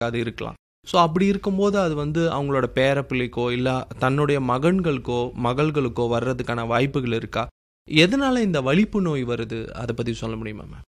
அது இருக்கலாம் ஸோ அப்படி இருக்கும்போது அது வந்து அவங்களோட பேர பிள்ளைக்கோ இல்லை தன்னுடைய மகன்களுக்கோ மகள்களுக்கோ வர்றதுக்கான வாய்ப்புகள் இருக்கா எதனால இந்த வலிப்பு நோய் வருது அதை பற்றி சொல்ல முடியுமா மேம்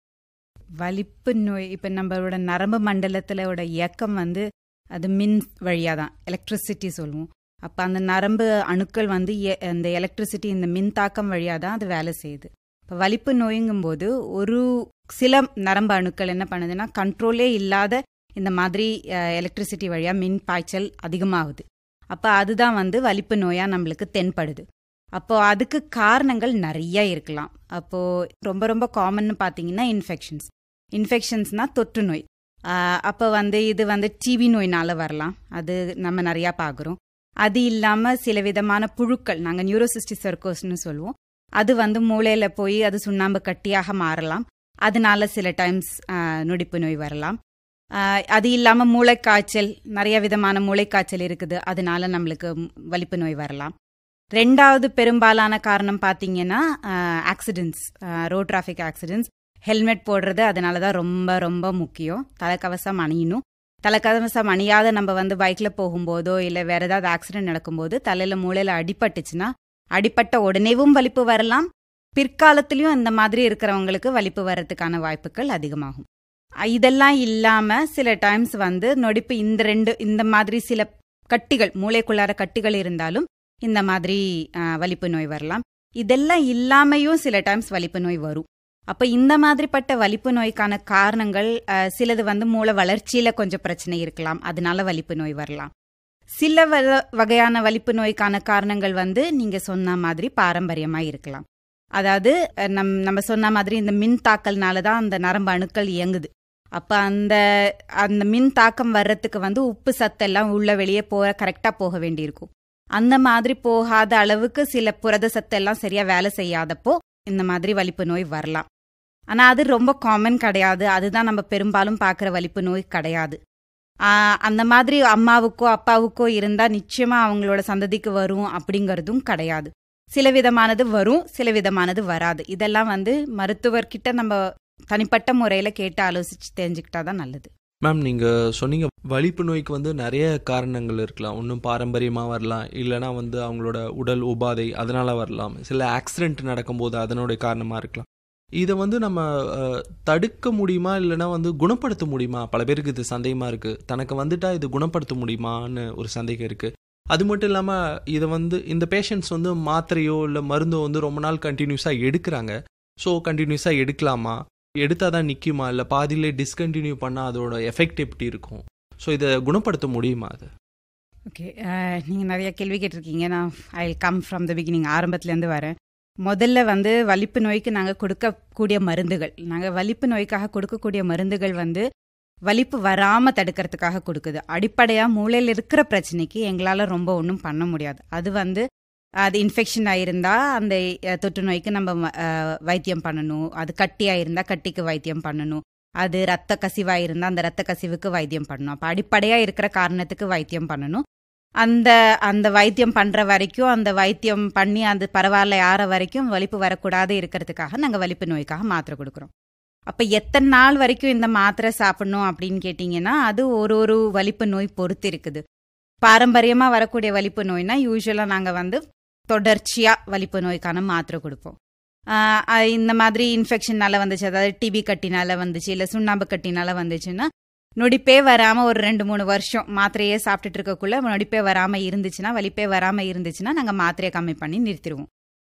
வலிப்பு நோய் இப்போ நம்மளோட நரம்பு மண்டலத்திலோட இயக்கம் வந்து அது மின் வழியாக தான் எலக்ட்ரிசிட்டி சொல்லுவோம் அப்போ அந்த நரம்பு அணுக்கள் வந்து எ- அந்த எலக்ட்ரிசிட்டி இந்த மின் தாக்கம் வழியாக தான் அது வேலை செய்யுது இப்போ வலிப்பு நோய்ங்கும்போது ஒரு சில நரம்பு அணுக்கள் என்ன பண்ணுதுன்னா கண்ட்ரோலே இல்லாத இந்த மாதிரி எலக்ட்ரிசிட்டி வழியாக மின் பாய்ச்சல் அதிகமாகுது அப்போ அதுதான் வந்து வலிப்பு நோயாக நம்மளுக்கு தென்படுது அப்போ அதுக்கு காரணங்கள் நிறைய இருக்கலாம் அப்போ ரொம்ப ரொம்ப காமன்னு பார்த்தீங்கன்னா இன்ஃபெக்ஷன்ஸ் இன்ஃபெக்ஷன்ஸ்னா தொற்று நோய் ஆஹ் அப்போ வந்து இது வந்து டிவி நோயினால வரலாம் அது நம்ம நிறையா பார்க்குறோம் அது இல்லாமல் சில விதமான புழுக்கள் நாங்கள் நியூரோசிஸ்டிக் சர்க்கோஸ்னு சொல்லுவோம் அது வந்து மூளையில் போய் அது சுண்ணாம்பு கட்டியாக மாறலாம் அதனால சில டைம்ஸ் நொடிப்பு நோய் வரலாம் ஆஹ் அது இல்லாமல் மூளைக்காய்ச்சல் நிறைய விதமான மூளைக்காய்ச்சல் இருக்குது அதனால நம்மளுக்கு வலிப்பு நோய் வரலாம் ரெண்டாவது பெரும்பாலான காரணம் பார்த்தீங்கன்னா accidents road traffic accidents helmet போடுறது அதனால தான் ரொம்ப ரொம்ப முக்கியம் தலைக்கவசம் அணியணும் தலைக்கவசம் அணியாத நம்ம வந்து பைக்கில் போகும்போதோ இல்லை வேற ஏதாவது ஆக்சிடென்ட் நடக்கும்போது தலையில் மூளையில் அடிபட்டுச்சுன்னா அடிபட்ட உடனேவும் வலிப்பு வரலாம் பிற்காலத்திலையும் இந்த மாதிரி இருக்கிறவங்களுக்கு வலிப்பு வர்றதுக்கான வாய்ப்புகள் அதிகமாகும் அஹ் இதெல்லாம் இல்லாமல் சில டைம்ஸ் வந்து நொடிப்பு இந்த ரெண்டு இந்த மாதிரி சில கட்டிகள் மூளைக்குள்ளார கட்டிகள் இருந்தாலும் இந்த மாதிரி அஹ், வலிப்பு நோய் வரலாம் இதெல்லாம் இல்லாமையும் சில டைம்ஸ் வலிப்பு நோய் வரும் அப்ப இந்த மாதிரிப்பட்ட வலிப்பு நோய்க்கான காரணங்கள் அஹ், சிலது வந்து மூளை வளர்ச்சியில கொஞ்சம் பிரச்சனை இருக்கலாம் அதனால வலிப்பு நோய் வரலாம் சில வ- வகையான வலிப்பு நோய்க்கான காரணங்கள் வந்து நீங்க சொன்ன மாதிரி பாரம்பரியமா இருக்கலாம் அதாவது அஹ், நம் நம்ம சொன்ன மாதிரி இந்த மின் தாக்கல்னால தான் அந்த நரம்பு அணுக்கள் இயங்குது அப்ப அந்த அந்த மின் தாக்கம் வர்றதுக்கு வந்து உப்பு சத்தெல்லாம் உள்ள வெளியே போக கரெக்டா போக வேண்டியிருக்கும் அந்த மாதிரி போகாத அளவுக்கு சில புரத சத்தெல்லாம் சரியா வேலை செய்யாதப்போ இந்த மாதிரி வலிப்பு நோய் வரலாம் ஆனா அது ரொம்ப காமன் கிடையாது அதுதான் நம்ம பெரும்பாலும் பார்க்குற வலிப்பு நோய் கிடையாது ஆஹ் அந்த மாதிரி அம்மாவுக்கோ அப்பாவுக்கோ இருந்தா நிச்சயமா அவங்களோட சந்ததிக்கு வரும் அப்படிங்கறதும் கிடையாது சில விதமானது வரும் சில விதமானது வராது இதெல்லாம் வந்து மருத்துவர்கிட்ட நம்ம தனிப்பட்ட முறையில கேட்டு ஆலோசிச்சு தெரிஞ்சுக்கிட்டா தான் நல்லது மேம் நீங்கள் சொன்னீங்க வலிப்பு நோய்க்கு வந்து நிறைய காரணங்கள் இருக்கலாம் ஒன்றும் பாரம்பரியமாக வரலாம் இல்லைனா வந்து அவங்களோட உடல் உபாதை அதனால் வரலாம் சில ஆக்சிடென்ட் நடக்கும்போது அதனுடைய காரணமாக இருக்கலாம் இதை வந்து நம்ம அஹ், தடுக்க முடியுமா இல்லைனா வந்து குணப்படுத்த முடியுமா பல பேருக்கு இது சந்தேகமாக இருக்குது தனக்கு வந்துட்டா இது குணப்படுத்த முடியுமான்னு ஒரு சந்தேகம் இருக்குது அது மட்டும் இல்லாமல் இதை வந்து இந்த பேஷண்ட்ஸ் வந்து மாத்திரையோ இல்லை மருந்தோ வந்து ரொம்ப நாள் கண்டினியூஸாக எடுக்கிறாங்க ஸோ கண்டினியூஸாக எடுக்கலாமா எடுத்தால் தான் நிற்குமா இல்லை பாதியிலே டிஸ்கண்டினியூ பண்ணால் அதோட எஃபெக்ட் எப்படி இருக்கும் ஸோ இதை குணப்படுத்த முடியுமா அது ஓகே நீங்கள் நிறைய கேள்வி கேட்டிருக்கீங்க நான் I come from the beginning ஆரம்பத்துலேருந்து வரேன் முதல்ல வந்து வலிப்பு நோய்க்கு நாங்கள் கொடுக்கக்கூடிய மருந்துகள் நாங்கள் வலிப்பு நோய்க்காக கொடுக்கக்கூடிய மருந்துகள் வந்து வலிப்பு வராமல் தடுக்கிறதுக்காக கொடுக்குது அடிப்படையாக மூளையில் இருக்கிற பிரச்சனைக்கு எங்களால் ரொம்ப ஒன்றும் பண்ண முடியாது அது வந்து அது இன்ஃபெக்ஷன் ஆயிருந்தா அந்த அஹ், தொற்று நோய்க்கு நம்ம ம- அஹ், வைத்தியம் பண்ணணும் அது கட்டியாக இருந்தால் கட்டிக்கு வைத்தியம் பண்ணணும் அது ரத்த கசிவாக இருந்தால் அந்த ரத்த கசிவுக்கு வைத்தியம் பண்ணணும் அப்போ அடிப்படையாக இருக்கிற காரணத்துக்கு வைத்தியம் பண்ணணும் அந்த அந்த வைத்தியம் பண்ணுற வரைக்கும் அந்த வைத்தியம் பண்ணி அது பரவாயில்ல ஆற வரைக்கும் வலிப்பு வரக்கூடாது இருக்கிறதுக்காக நாங்கள் வலிப்பு நோய்க்காக மாத்திரை கொடுக்குறோம் அப்போ எத்தனை நாள் வரைக்கும் இந்த மாத்திரை சாப்பிடணும் அப்படின்னு கேட்டிங்கன்னா அது ஒரு ஒரு வலிப்பு நோய் பொறுத்து இருக்குது பாரம்பரியமாக வரக்கூடிய வலிப்பு நோய்னா யூஸ்வலாக நாங்கள் வந்து தொடர்ச்சியாக வலிப்பு நோய்க்கான மாத்திரை கொடுப்போம் ஆஹ் அஹ் இந்த மாதிரி இன்ஃபெக்ஷனால வந்துச்சு அதாவது டிபி கட்டினால வந்துச்சு இல்லை சுண்ணாம்பு கட்டினால வந்துச்சுன்னா நொடிப்பே வராமல் ஒரு ரெண்டு மூணு வருஷம் மாத்திரையே சாப்பிட்டுட்டு இருக்கக்குள்ள நொடிப்பே வராமல் இருந்துச்சுன்னா வலிப்பே வராமல் இருந்துச்சுன்னா நாங்கள் மாத்திரையை கம்மி பண்ணி நிறுத்திடுவோம்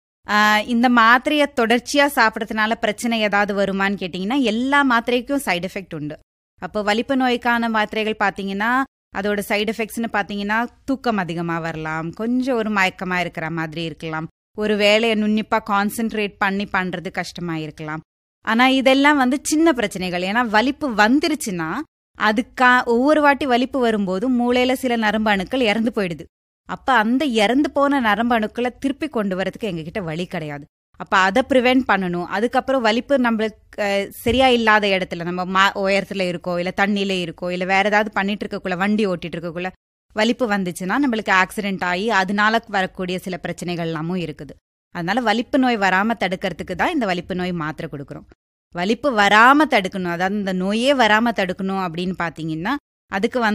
ஆஹ் இந்த மாத்திரையை தொடர்ச்சியாக சாப்பிட்றதுனால பிரச்சனை ஏதாவது வருமான்னு கேட்டிங்கன்னா எல்லா மாத்திரைக்கும் சைடு எஃபெக்ட் உண்டு அப்போ வலிப்பு நோய்க்கான மாத்திரைகள் பார்த்தீங்கன்னா அதோட சைடு எஃபெக்ட்ஸ்னு பார்த்தீங்கன்னா தூக்கம் அதிகமாக வரலாம் கொஞ்சம் ஒரு மயக்கமாக இருக்கிற மாதிரி இருக்கலாம் ஒரு வேலையை நுண்ணிப்பாக கான்சென்ட்ரேட் பண்ணி பண்ணுறது கஷ்டமாக இருக்கலாம் ஆனால் இதெல்லாம் வந்து சின்ன பிரச்சனைகள் ஏன்னா வலிப்பு வந்துருச்சுன்னா அதுக்கா ஒவ்வொரு வாட்டி வலிப்பு வரும்போது மூளையில சில நரம்பு அணுக்கள் இறந்து போயிடுது அப்ப அந்த இறந்து போன நரம்பு அணுக்களை திருப்பி கொண்டு வரதுக்கு எங்ககிட்ட வழி கிடையாது அப்ப அதை ப்ரிவென்ட் பண்ணணும் அதுக்கப்புறம் வலிப்பு நம்மளுக்கு அஹ், சரியா இல்லாத இடத்துல நம்ம மா உயரத்துல இருக்கோ இல்ல தண்ணியில இருக்கோ இல்ல வேற ஏதாவது பண்ணிட்டு இருக்கக்குள்ள வண்டி ஓட்டிட்டு இருக்கக்குள்ள வலிப்பு வந்துச்சுன்னா நம்மளுக்கு ஆக்சிடென்ட் ஆகி அதனால வரக்கூடிய சில பிரச்சனைகள் எல்லாமும் இருக்குது அதனால வலிப்பு நோய் வராம தடுக்கிறதுக்கு தான் இந்த வலிப்பு நோய் மாத்திரை கொடுக்குறோம் வலிப்பு வராம தடுக்கணும் அதாவது இந்த நோயே வராம தடுக்கணும் அப்படின்னு பாத்தீங்கன்னா அதுக்கு வந்து